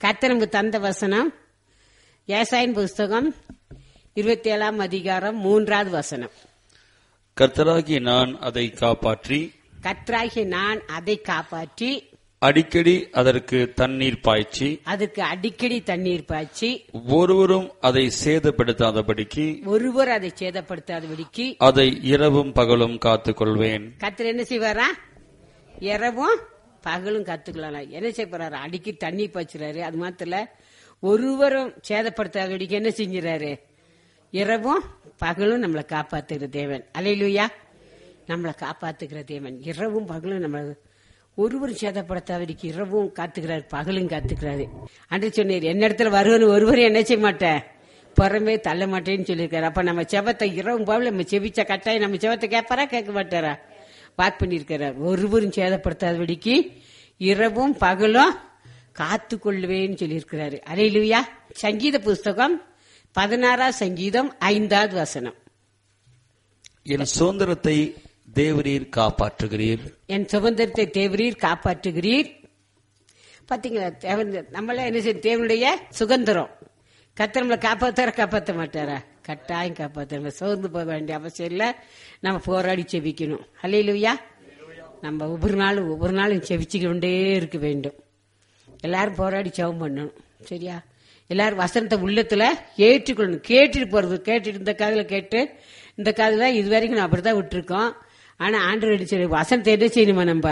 கர்த்தர் நமக்கு தந்த வசனம் ஏசாயின் புஸ்தகம் இருபத்தி ஏழாம் அதிகாரம் மூன்றாவது வசனம் கர்த்தராகிய நான் அதை காப்பாற்றி கர்த்தராகிய நான் அதை காப்பாற்றி அடிக்கடி அதற்கு தண்ணீர் பாய்ச்சி அதுக்கு அடிக்கடி தண்ணீர் பாய்ச்சி ஒருவரும் அதை சேதப்படுத்தாதபடிக்கு ஒருவர் அதை சேதப்படுத்தாதபடிக்கு அதை இரவும் பகலும் காத்துக் கொள்வேன் கர்த்தர் என்ன செய்வாரா இரவும் பகலும் கத்துக்கலாம் என்ன செய்ய போறாரு அடிக்கடி தண்ணி பாய்ச்சுறாரு அது மாத்திர ஒருவரும் சேதப்படுத்தாதபடிக்கு என்ன செஞ்சுறாரு இரவும் பகலும் நம்மளை காப்பாத்துகிற தேவன் அலையிலுயா நம்மளை காப்பாத்துகிற தேவன் இரவும் பகலும் நம்மளை ஒருவரும் சேதப்படுத்தாதபடிக்கு இரவும் காத்துக்கிறாரு பகலும் காத்துக்கிறாரு அன்று சொன்னீர் என்ன இடத்துல வருவனு ஒருவரும் என்ன செய்ய மாட்டேன் புறமே தள்ள மாட்டேன்னு சொல்லியிருக்காரு அப்ப நம்ம செவத்தை இரவும் பகலும் நம்ம செவிச்ச கட்டாயம் நம்ம செவத்தை கேட்பாரா கேட்க மாட்டாரா வாக் பண்ணியிருக்கிறார் ஒருவரும் சேதப்படுத்தாதபடிக்கு இரவும் பகலும் காத்து கொள்வேன்னு சொல்லியிருக்கிறாரு அலையிலுயா சங்கீத புஸ்தகம் பதினாறாம் சங்கீதம் ஐந்தாவது வசனம் என் சுதந்திரத்தை தேவரீர் காப்பாற்றுகிறீர் என் சுதந்திரத்தை தேவரீர் காப்பாற்றுகிறீர் பாத்தீங்களா தேவன் நம்மள என்ன செய்யும் தேவனுடைய சுதந்திரம் கத்தர் நம்மளை காப்பாத்தார காப்பாற்ற மாட்டாரா கட்டாயம் காப்பாற்ற நம்ம சோர்ந்து போக வேண்டிய அவசியம் இல்ல நம்ம போராடி செவிக்கணும் ஹalleluya நம்ம ஒவ்வொரு நாளும் ஒவ்வொரு நாளும் செவிச்சுக்கொண்டே இருக்க வேண்டும் எல்லாரும் போராடி ஜெபம் பண்ணணும் சரியா எல்லாரும் வசனத்தை உள்ளத்துல ஏற்றுக்கொள்ளணும் கேட்டுட்டு போறது கேட்டுட்டு இந்த காதுல கேட்டு இந்த காதுல இது வரைக்கும் நான் அப்படிதான் விட்டுருக்கோம் ஆனா ஆண்டு அடிச்சு வசனத்தை என்ன செய்யணுமா நம்ம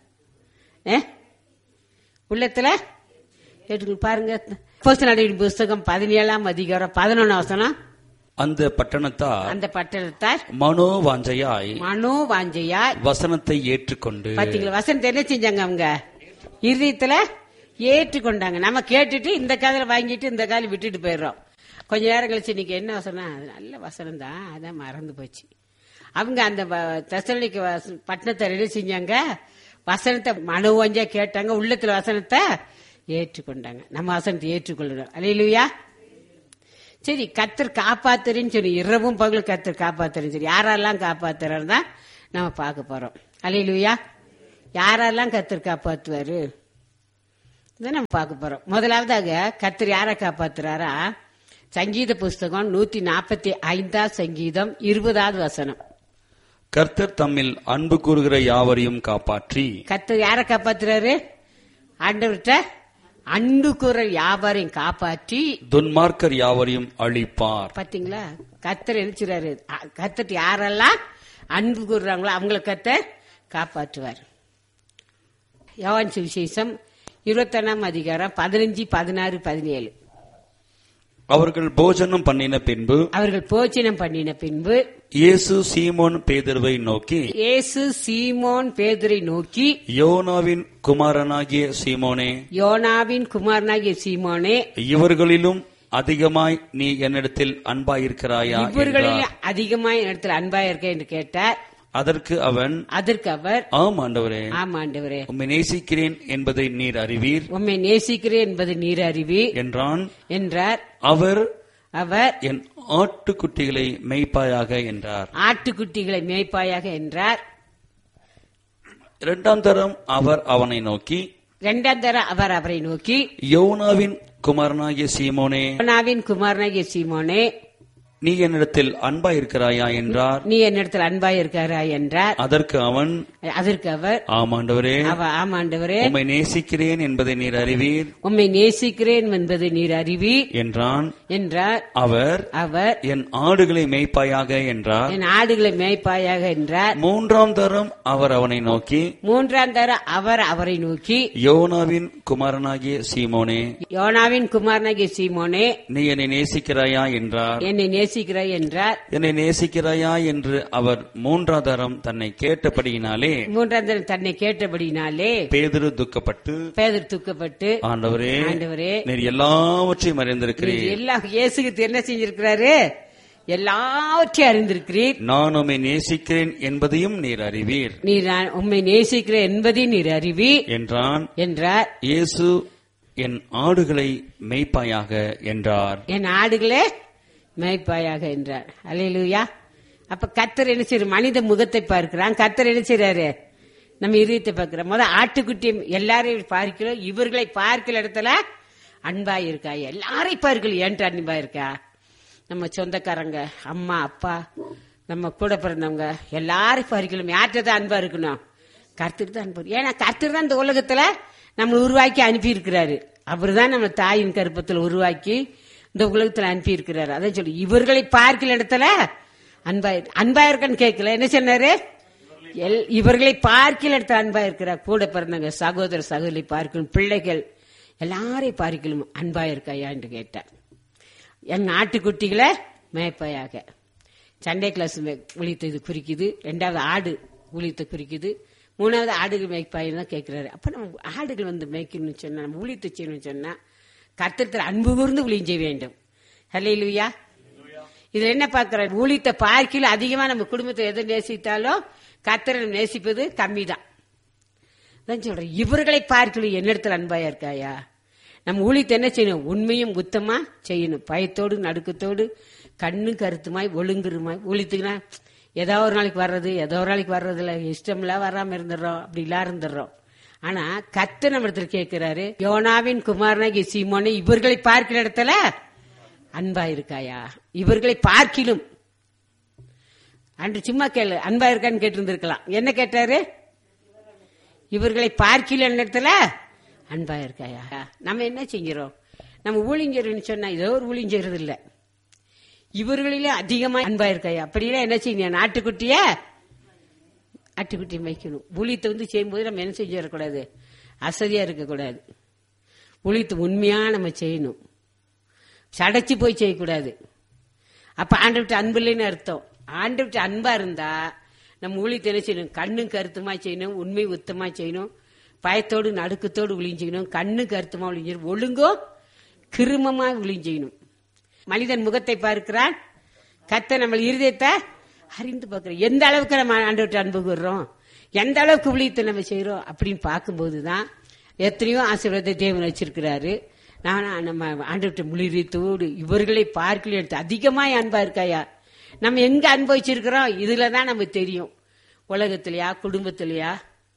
ஏ உள்ளத்துல கேட்டுக்கணும் பாருங்க அப்போஸ்தலர் புஸ்தகம் பதினேழாம் அதிகாரம் பதினொன்னு வசனம் அந்த பட்டணத்தார் அந்த பட்டணத்தார் மனோவாஞ்சையாய் மனோ வாஞ்சையா வசனத்தை ஏற்றுக்கொண்டு பாத்தீங்களா வசனத்தை என்ன செஞ்சாங்க அவங்க இருதயத்துல ஏற்றுக்கொண்டாங்க நம்ம கேட்டுட்டு இந்த காதல வாங்கிட்டு இந்த காதல விட்டுட்டு போயிடுறோம் கொஞ்ச நேரம் கழிச்சு இன்னைக்கு என்ன வசனம் அது நல்ல வசனம் தான் அதான் மறந்து போச்சு அவங்க அந்த தசனிக்கு பட்டணத்தை என்ன செஞ்சாங்க வசனத்தை மனோவஞ்சா கேட்டாங்க உள்ளத்துல வசனத்தை ஏற்றுக்கொண்டாங்க நம்ம வசனத்தை ஏற்றுக்கொள்ளணும் அலையிலுயா சரி கத்தர் காப்பாத்துறேன்னு சொல்லி இரவும் பகலும் கத்தர் காப்பாத்துறேன்னு சொல்லி யாரெல்லாம் காப்பாத்துறாரு தான் நம்ம பார்க்க போறோம் அலையிலுயா யாரெல்லாம் கத்தர் காப்பாத்துவாரு இதை நம்ம பார்க்க போறோம் முதலாவதாக கத்தர் யாரை காப்பாத்துறாரா சங்கீத புஸ்தகம் நூத்தி நாற்பத்தி ஐந்தாம் சங்கீதம் இருபதாவது வசனம் கர்த்தர் தம்மில் அன்பு கூறுகிற யாவரையும் காப்பாற்றி கத்தர் யாரை காப்பாத்துறாரு ஆண்டவர்கிட்ட அன்பு கூற வியாபாரம் காப்பாற்றி துன்மார்க்கர் யாவரையும் அழிப்பார் பாத்தீங்களா கத்தர் நினைச்சுறாரு கத்தர் யாரெல்லாம் அன்பு கூறுறாங்களோ அவங்கள கத்தர் காப்பாற்றுவார் யோவான் சுவிசேஷம் இருபத்தொன்னாம் அதிகாரம் பதினஞ்சு பதினாறு பதினேழு அவர்கள் போஜனம் பண்ணின பின்பு அவர்கள் போச்சனம் பண்ணின பின்பு இயேசு சீமோன் பேதர்வை நோக்கி இயேசு சீமோன் பேதுரை நோக்கி யோனாவின் குமாரனாகிய சீமோனே யோனாவின் குமாரனாகிய சீமோனே இவர்களிலும் அதிகமாய் நீ என்னிடத்தில் அன்பாயிருக்கிறாயா என்றார். இவர்களில் அதிகமாய் இடத்துல அன்பா இருக்க என்று கேட்டார் அதற்கு அவன் அதற்கு அவர் ஆம் ஆண்டவரே ஆமாண்டவரே உம்மை நேசிக்கிறேன் என்பதை நீர் அறிவீர் உம்மை நேசிக்கிறேன் என்பது நீர் அறிவி என்றான் என்றார் அவர் அவர் என் ஆட்டுக்குட்டிகளை மெய்ப்பாயாக என்றார் ஆட்டுக்குட்டிகளை மேய்ப்பாயாக என்றார் இரண்டாம் தரம் அவர் அவனை நோக்கி இரண்டாம் தர அவர் அவரை நோக்கி யோனாவின் குமாரனாகிய சீமோனே யோனாவின் குமாரனாகிய சீமோனே நீ என்னிடத்தில் அன்பாயிருக்கிறாயா என்றார் நீ என்னிடத்தில் அன்பாய் இருக்காரா என்றார் அதற்கு அவன் அதற்கு அவர் ஆமாண்டவரே அவ ஆமாண்டவரே உம்மை நேசிக்கிறேன் என்பதை நீர் அறிவீர் உம்மை நேசிக்கிறேன் என்பது நீர் அறிவி என்றான் என்றார் அவர் அவர் என் ஆடுகளை மேய்ப்பாயாக என்றார் என் ஆடுகளை மேய்ப்பாயாக என்றார் மூன்றாம் தரம் அவர் அவனை நோக்கி மூன்றாம் தர அவர் அவரை நோக்கி யோனாவின் குமாரனாகிய சீமோனே யோனாவின் குமாரனாகிய சீமோனே நீ என்னை நேசிக்கிறாயா என்றார் என்னை நேசிக்கிறாய் என்றார் என்னை நேசிக்கிறாயா என்று அவர் மூன்றாம் தரம் தன்னை கேட்டபடியினாலே மூன்றாம் தரம் தன்னை கேட்டபடினாலே பேதுரு துக்கப்பட்டு பேதர் தூக்கப்பட்டு ஆண்டவரே ஆண்டவரே நீர் எல்லாவற்றையும் நீர் அறிந்திருக்கிறீர் எல்லாம் இயேசுக்கு என்ன செஞ்சிருக்கிறாரு எல்லாவற்றையும் அறிந்திருக்கிறீர் நான் உம்மை நேசிக்கிறேன் என்பதையும் நீர் அறிவீர் நீர் நான் உம்மை நேசிக்கிற என்பதை நீர் அறிவி என்றான் என்றார் இயேசு என் ஆடுகளை மேய்ப்பாயாக என்றார் என் ஆடுகளே மேய்ப்பாயாக என்றார் அல்லேலூயா அப்ப கத்தர் என்ன செய்யற மனித முகத்தை பார்க்கிறான் கத்தர் என்ன செய்றாரு நம்ம இதயத்தை பார்க்கிறோம் முத ஆட்டுக்குட்டி எல்லாரையும் பார்க்கிறோம் இவர்களை பார்க்கிற இடத்துல அன்பா இருக்கா எல்லாரையும் பார்க்கல ஏன்ட்டு அன்பா இருக்கா நம்ம சொந்தக்காரங்க அம்மா அப்பா நம்ம கூட பிறந்தவங்க எல்லாரும் பார்க்கலும் யார்கிட்ட தான் அன்பா இருக்கணும் கர்த்தர் தான் அன்பு ஏன்னா கர்த்தர் தான் இந்த உலகத்துல நம்ம உருவாக்கி அனுப்பி இருக்கிறாரு அவர் தான் நம்ம தாயின் கருப்பத்தில் உருவாக்கி இந்த உலகத்துல அனுப்பி இருக்கிறாரு அதான் சொல்லி இவர்களை பார்க்கல இடத்துல அன்பா அன்பா இருக்கன்னு கேட்கல என்ன சொன்னாரு எல் இவர்களை பார்க்கல இடத்துல அன்பா இருக்கிறார் கூட பிறந்தவங்க சகோதர சகோதரி பார்க்கணும் பிள்ளைகள் எல்லாரையும் பார்க்கலும் அன்பா இருக்காயான்னு கேட்டார் என் நாட்டுக்குட்டிகளை மேய்ப்பாயாக சண்டே கிளாஸ் ஊழியத்தை இது குறிக்குது ரெண்டாவது ஆடு ஊழியத்தை குறிக்குது மூணாவது ஆடுகள் மேய்ப்பாயின்னு தான் கேட்கிறாரு அப்ப நம்ம ஆடுகள் வந்து மேய்க்கணும்னு சொன்னா நம்ம ஊழியத்தை செய்யணும்னு சொன்னா கர்த்தத்தில் அன்பு கூர்ந்து ஊழியம் செய்ய வேண்டும் ஹல்லேலூயா இதுல என்ன பார்க்கிறார் ஊழியத்தை பார்க்கல அதிகமா நம்ம குடும்பத்தை எதை நேசித்தாலும் கர்த்தரை நேசிப்பது கம்மி தான் தான் சொல்றேன் இவர்களை பார்க்கல என்னிடத்துல அன்பாயா இருக்காயா நம்ம ஊழியத்தை என்ன செய்யணும் உண்மையும் குத்தமா செய்யணும் பயத்தோடு நடுக்கத்தோடு கண்ணு கருத்துமாய் ஒழுங்குருமாய் ஊழியத்துக்குனா ஏதோ ஒரு நாளைக்கு வர்றது ஏதோ ஒரு நாளைக்கு வர்றது இல்ல இஷ்டம்ல வராம இருந்துடுறோம் அப்படி இல்லா இருந்துடுறோம் ஆனா கத்த நம்ம இடத்துல கேட்கிறாரு யோனாவின் குமாரனாகி சீமோனை இவர்களை பார்க்கிற இடத்துல அன்பா இருக்காயா இவர்களை பார்க்கிலும் அன்று சும்மா கேளு அன்பா இருக்கான்னு கேட்டு இருந்திருக்கலாம் என்ன கேட்டாரு இவர்களை பார்க்கல இடத்துல அன்பா இருக்காயா நம்ம என்ன செஞ்சிரோம் நம்ம ஊழிஞ்சர்னு சொன்னா ஏதோ ஒரு ஊழிஞ்சறது இல்ல இவர்களிலே அதிகமா அன்பா இருக்காயா அப்படிலாம் என்ன செய்யணும் நாட்டுக்குட்டிய ஆட்டுக்குட்டி வைக்கணும் ஊழியத்தை வந்து செய்யும்போது நம்ம என்ன செஞ்சிடக்கூடாது அசதியா இருக்கக்கூடாது ஊழியத்தை உண்மையா நம்ம செய்யணும் சடைச்சு போய் செய்யக்கூடாது அப்ப ஆண்டவிட்டு அன்பு இல்லைன்னு அர்த்தம் ஆண்டவிட்டு அன்பா இருந்தா நம்ம ஊழியத்தை என்ன செய்யணும் கண்ணும் கருத்துமா செய்யணும் உண்மை உத்தமா செய்யணும் பயத்தோடு நடுக்கத்தோடு ஒளிஞ்செய்யணும் கண்ணு கருத்துமா ஒளிஞ்சணும் ஒழுங்கோ கிருமமா ஒளிஞ்செய்யணும் மனிதன் முகத்தை பார்க்கிறான் கத்த நம்ம இருதயத்தை அறிந்து பார்க்கிறோம் எந்த அளவுக்கு நம்ம ஆண்டவர்கிட்ட அன்பு கூறுறோம் எந்த அளவுக்கு ஊழியத்தை நம்ம செய்யறோம் அப்படின்னு பார்க்கும்போது தான் எத்தனையோ ஆசீர்வாதத்தை தேவன் வச்சிருக்கிறாரு நான் நம்ம ஆண்டவர்கிட்ட முளிரியத்தோடு இவர்களை பார்க்கல எடுத்து அதிகமாய் அன்பா இருக்காயா நம்ம எங்க அனுபவிச்சிருக்கிறோம் இதுல தான் நமக்கு தெரியும் உலகத்திலயா குடும்பத்திலயா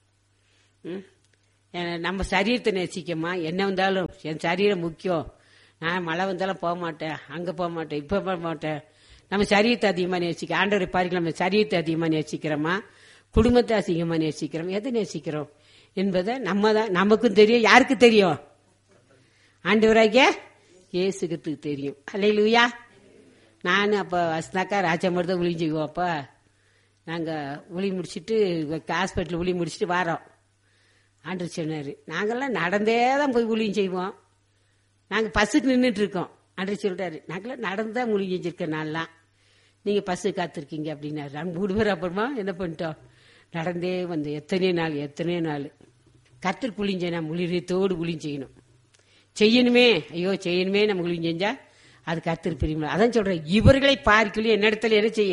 ம்? ஏன்னா, நம்ம சரீரத்தை நேசிக்கமா என்ன வந்தாலும் என் சரீரம் முக்கியம் நான் மழை வந்தாலும் போக மாட்டேன் அங்க போக மாட்டேன் இப்ப போக மாட்டேன் நம்ம சரீரத்தை அதிகமா நேசிக்க ஆண்டவரை பாருங்க நம்ம சரீரத்தை அதிகமா நேசிக்கிறோமா குடும்பத்தை அதிகமா நேசிக்கிறோம் எதை நேசிக்கிறோம் என்பதை நம்ம தான் நமக்கும் தெரியும் யாருக்கு தெரியும் ஆண்டவராகிய இயேசுக்கு தெரியும் அல்லையிலுயா நான் அப்போ வசனாக்கா ராஜாமர் தான் ஒளிஞ்சுக்குவோம் அப்போ நாங்கள் ஒளி முடிச்சிட்டு ஹாஸ்பிட்டல் ஒளி முடிச்சிட்டு வாரோம் ஆண்டு சொன்னார் நாங்கெல்லாம் நடந்தே தான் போய் ஊழியம் செய்வோம் நாங்கள் பஸ்ஸுக்கு நின்றுட்டு இருக்கோம் ஆண்டு சொல்றாரு நாங்களாம் நடந்து தான் ஊழியம் செஞ்சிருக்கோம் நான்லாம் நீங்கள் பஸ்ஸு காத்திருக்கீங்க அப்படின்னாரு நாங்கள் மூணு பேர் அப்புறமா என்ன பண்ணிட்டோம் நடந்தே வந்து எத்தனையோ நாள் எத்தனையோ நாள் கத்திற்கு ஊழியம் செய்யணும் முளிரியத்தோடு ஊழியம் செய்யணும் செய்யணுமே ஐயோ செய்யணுமே நம்ம ஊழியம் செஞ்சா அது கத்திரி பிரியும் அதான் சொல்றேன் இவர்களை பார்க்கலும் என்னிடத்துல என்ன செய்ய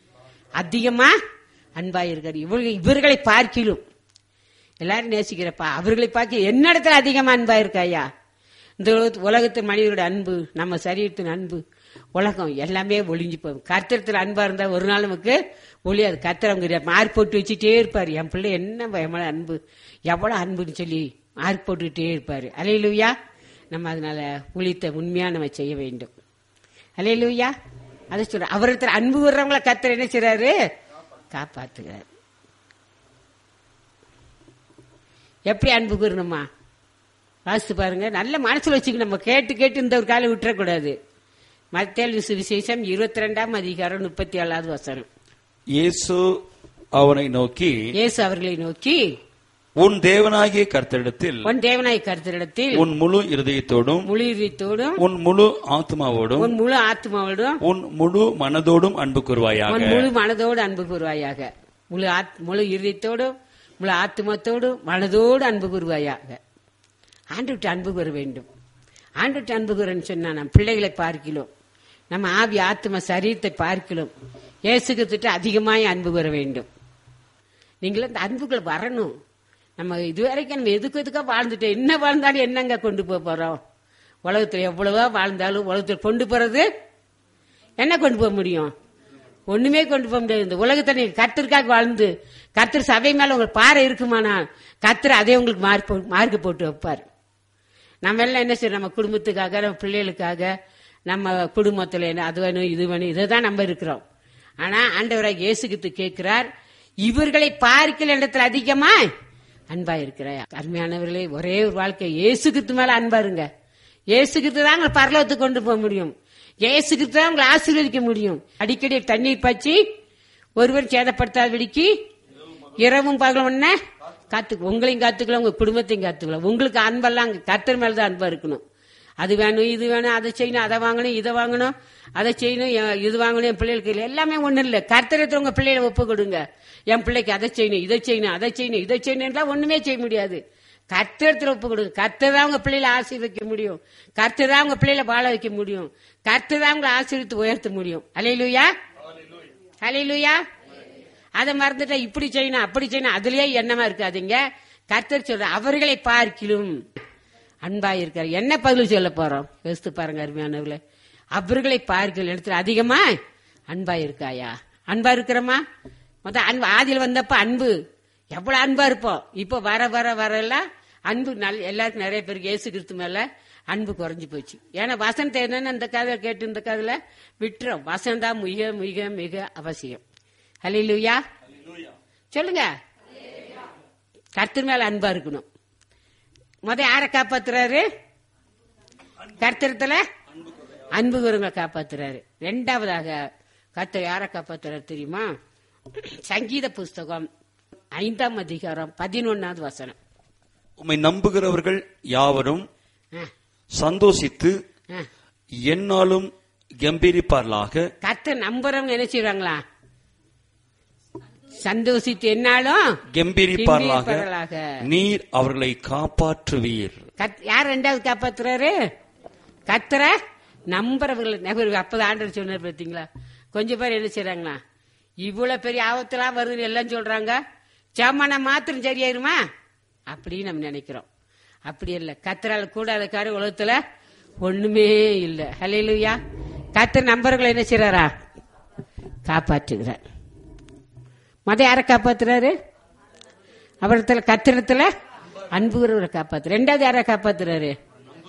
அதிகமா அன்பா இருக்காரு இவர்கள் இவர்களை பார்க்கிலும் எல்லாரும் நேசிக்கிறப்பா அவர்களை பார்க்க என்னிடத்துல அதிகமா அன்பா இருக்காயா இந்த உலகத்து- உலகத்தின் மனிதரோட அன்பு நம்ம சரீரத்தின் அன்பு உலகம் எல்லாமே ஒளிஞ்சு போகும் கர்த்தரத்தில் அன்பா இருந்தா ஒரு நாள் நமக்கு ஒளியாது கர்த்தர் அவங்க மார்க் போட்டு வச்சுட்டே இருப்பாரு என் பிள்ளை என்ன எவ்வளவு அன்பு எவ்வளவு அன்புன்னு சொல்லி மார்க் போட்டுக்கிட்டே இருப்பாரு அலையிலுயா நம்ம அதனால ஊழியத்தை உண்மையா நம்ம செய்ய வேண்டும் அலையிலுயா அதை சொல்ற அவரத்தில் அன்பு வர்றவங்கள கர்த்தர் என்ன செய்றாரு காப்பாத்துகிறார் எப்படி அன்பு கூறணுமா வாசித்து பாருங்க நல்ல மனசுல வச்சுக்கணும் நம்ம கேட்டு கேட்டு இந்த ஒரு காலம் விட்டுறக்கூடாது மத்தேல் விசேஷம் இருபத்தி ரெண்டாம் அதிகாரம் முப்பத்தி ஏழாவது வசனம் இயேசு அவனை நோக்கி இயேசு அவர்களை நோக்கி உன் தேவனாகிய கர்த்தரிடத்தில் உன் தேவனாய் கருத்திடத்தில் உன் முழு இருதயத்தோடும் முழு இதயத்தோடும் உன் முழு ஆத்மாவோடும் உன் முழு ஆத்மாவோடும் உன் முழு மனதோடும் அன்பு கூறுவாயாக உன் முழு மனதோடு அன்பு கூறுவாயாக முழு ஆத் முழு இருதயத்தோடும் முழு ஆத்மத்தோடும் மனதோடு அன்பு கூறுவாயாக ஆண்டு விட்டு அன்பு கூற வேண்டும் ஆண்டு விட்டு அன்பு கூறன்னு சொன்னா நம்ம பிள்ளைகளை பார்க்கிறோம் நம்ம ஆவி ஆத்ம சரீரத்தை பார்க்கிறோம் இயேசுக்கு அதிகமாய் அன்பு கூற வேண்டும் நீங்களும் இந்த அன்புக்குள்ள வரணும் நம்ம இதுவரைக்கும் நம்ம எதுக்கு எதுக்கா வாழ்ந்துட்டோம் என்ன வாழ்ந்தாலும் என்னங்க கொண்டு போக போறோம் உலகத்துல எவ்வளவோ வாழ்ந்தாலும் உலகத்துல கொண்டு போறது என்ன கொண்டு போக முடியும் ஒண்ணுமே கொண்டு போக முடியாது இந்த உலகத்தை நீங்க கத்திற்காக வாழ்ந்து கத்தர் சபை மேல உங்களுக்கு பாறை இருக்குமானா கத்தர் அதே உங்களுக்கு மார்க் போ- மார்க் போட்டு வைப்பார் நம்ம எல்லாம் என்ன செய்யறோம் நம்ம குடும்பத்துக்காக நம்ம பிள்ளைகளுக்காக நம்ம குடும்பத்துல என்ன அது வேணும் இது வேணும் இதை தான் நம்ம இருக்கிறோம் ஆனா ஆண்டவராக இயேசுகித்து கேட்கிறார் இவர்களை பார்க்கல இடத்துல அதிகமா அன்பா இருக்கிறார் அருமையானவர்களே ஒரே ஒரு வாழ்க்கை இயேசுகித்து மேல அன்பா இருங்க இயேசுகித்து தான் உங்களை பரலோகத்துக்கு கொண்டு போக முடியும் இயேசுகித்து தான் உங்களை ஆசீர்வதிக்க முடியும் அடிக்கடி தண்ணீர் பற்றி ஒருவர் சேதப்படுத்தாதபடிக்கு இரவும் பகலும் என்ன காத்து உங்களையும் காத்துக்கலாம் உங்க குடும்பத்தையும் காத்துக்கலாம் உங்களுக்கு அன்பெல்லாம் அங்க கர்த்தர் மேல தான் அன்பா இருக்கணும் அது வேணும் இது வேணும் அதை செய்யணும் அதை வாங்கணும் இதை வாங்கணும் அதை செய்யணும் எ- இது வாங்கணும் என் பிள்ளைகளுக்கு இல்லை எல்லாமே ஒண்ணும் இல்லை கர்த்தரத்தில் உங்க பிள்ளைகளை ஒப்பு கொடுங்க என் பிள்ளைக்கு அதை செய்யணும் இதை செய்யணும் அதை செய்யணும் இதை செய்யணும்லாம் ஒண்ணுமே செய்ய முடியாது கர்த்தரத்தில் ஒப்பு கொடுங்க கர்த்தர் தான் உங்க பிள்ளைகளை ஆசீர்வைக்க முடியும் கர்த்தர் தான் உங்க பிள்ளைகளை வாழ வைக்க முடியும் கர்த்தர் தான் உங்களை ஆசீர்வித்து உயர்த்த முடியும் அலையிலுயா அலையிலுயா அதை மறந்துட்டா இப்படி செய்யணும் அப்படி செய்யணும் அதுலயே எண்ணமா இருக்காதீங்க கர்த்தர் சொல்ற அவர்களை பார்க்கிலும் அன்பா இருக்கார் என்ன பதில் சொல்ல போறோம் யோசித்து பாருங்க அருமையானவர்களே அவர்களை பார்க்கல இடத்துல அதிகமா அன்பா இருக்காயா அன்பா இருக்கிறோமா மொத்த அன்பு ஆதியில் வந்தப்ப அன்பு எவ்வளவு அன்பா இருப்போம் இப்ப வர வர வர எல்லாம் அன்பு நல்ல எல்லாருக்கும் நிறைய பேருக்கு இயேசு கிறிஸ்து மேல அன்பு குறைஞ்சு போச்சு ஏன்னா வசனத்தை என்னன்னு அந்த கதை கேட்டு இந்த கதையில விட்டுறோம் வசனம் தான் மிக மிக மிக அவசியம் ஹalleluya சொல்லுங்க கர்த்தர் மேல அன்பா இருக்கணும் முத யாரை காப்பாத்துறாரு கர்த்தரத்துல அன்பு குருங்களை காப்பாத்துறாரு ரெண்டாவதாக கர்த்தர் யாரை காப்பாத்துறாரு தெரியுமா சங்கீத புஸ்தகம் ஐந்தாம் அதிகாரம் பதினொன்னாவது வசனம் உம்மை நம்புகிறவர்கள் யாவரும் ஆ, சந்தோஷித்து ஆ. எந்நாளும் கம்பீரிப்பார்களாக கர்த்தர் நம்புறவங்க என்ன செய்வாங்களா சந்தோஷித்து என்னாலும் கம்பீரிப்பார்களாக கம்பீரிப்பார்களாக. நீர் அவர்களை காப்பாற்றுவீர் கத்- யார் ரெண்டாவது காப்பாத்துறாரு கத்துற நம்புறவர்கள் நபர் அப்பதான் ஆண்டவர் சொன்னார் பார்த்தீங்களா கொஞ்சம் பேர் என்ன செய்றாங்களா இவ்வளவு பெரிய ஆபத்துலாம் வருதுன்னு எல்லாம் சொல்றாங்க சாமான மாத்திரம் சரியாயிருமா அப்படின்னு நம்ம நினைக்கிறோம் அப்படி இல்ல கத்தரால கூடாத காரியம் உலகத்துல ஒண்ணுமே இல்ல ஹலையிலுயா கத்தர் நம்பர்களை என்ன செய்றாரா காப்பாற்றுகிறார் மத யாரை காப்பாத்துறாரு அவரத்துல கத்திரத்துல அன்புகிறவரை காப்பாத்து ரெண்டாவது யாரை காப்பாத்துறாரு